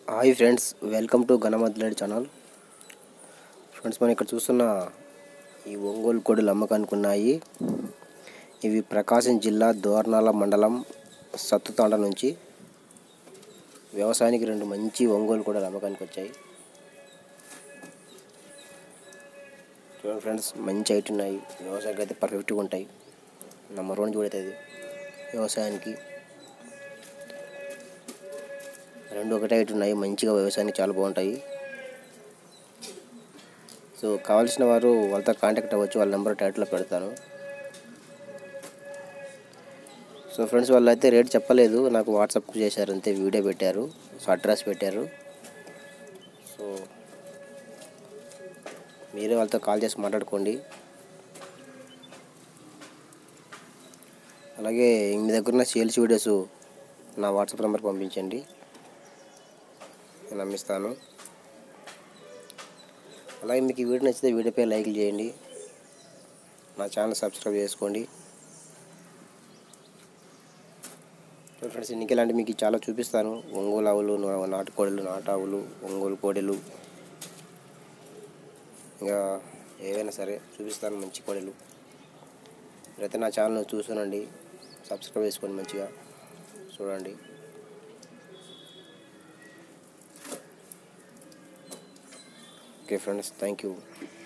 hi friends welcome to గణమద్లేడ్ channel friends మనం ఇక్కడ చూస్తున్న ఈ ఒంగోలు కోడులు అమ్మకానికి ఉన్నాయి ఇవి ప్రకాశం జిల్లా దోర్నాల మండలం సత్తుతాండ నుంచి వ్యవసాయానికి రెండు మంచి ఒంగోలు కోడలు అమ్మకానికి వచ్చాయి చూడండి ఫ్రెండ్స్ మంచి హైట్ ఉన్నాయి వ్యవసాయానికి అయితే పర్ఫెక్ట్గా ఉంటాయి నెంబర్ వన్ చూడైతుంది వ్యవసాయానికి రెండు ఒకటే హైట్ ఉన్నాయి మంచిగా వ్యవసాయానికి చాలా బాగుంటాయి సో కావాల్సిన వారు వాళ్ళతో కాంటాక్ట్ అవ్వచ్చు వాళ్ళ నెంబర్ టైటిల్లో పెడతాను సో ఫ్రెండ్స్ వాళ్ళు అయితే రేట్ చెప్పలేదు నాకు వాట్సాప్ చేశారు అంతే వీడియో పెట్టారు సో అడ్రస్ పెట్టారు సో మీరే వాళ్ళతో కాల్ చేసి మాట్లాడుకోండి అలాగే మీ దగ్గర ఉన్న సేల్స్ వీడియోస్ నా వాట్సాప్ నెంబర్ పంపించండి నేను అమ్మిస్తాను అలాగే మీకు ఈ వీడియో నచ్చితే వీడియోపై లైక్ చేయండి నా ఛానల్ సబ్స్క్రైబ్ చేసుకోండి ఫ్రెండ్స్ ఎన్నికలు అంటే మీకు చాలా చూపిస్తాను ఒంగోలు ఆవులు నా- నాటుకోడలు నాటావులు ఒంగోలు కోడెలు ఇంకా ఏవైనా సరే చూపిస్తాను మంచి కోడెలు మీరైతే నా ఛానల్ చూసానండి సబ్స్క్రైబ్ చేసుకోండి మంచిగా చూడండి ఓకే ఫ్రెండ్స్ థ్యాంక్ యూ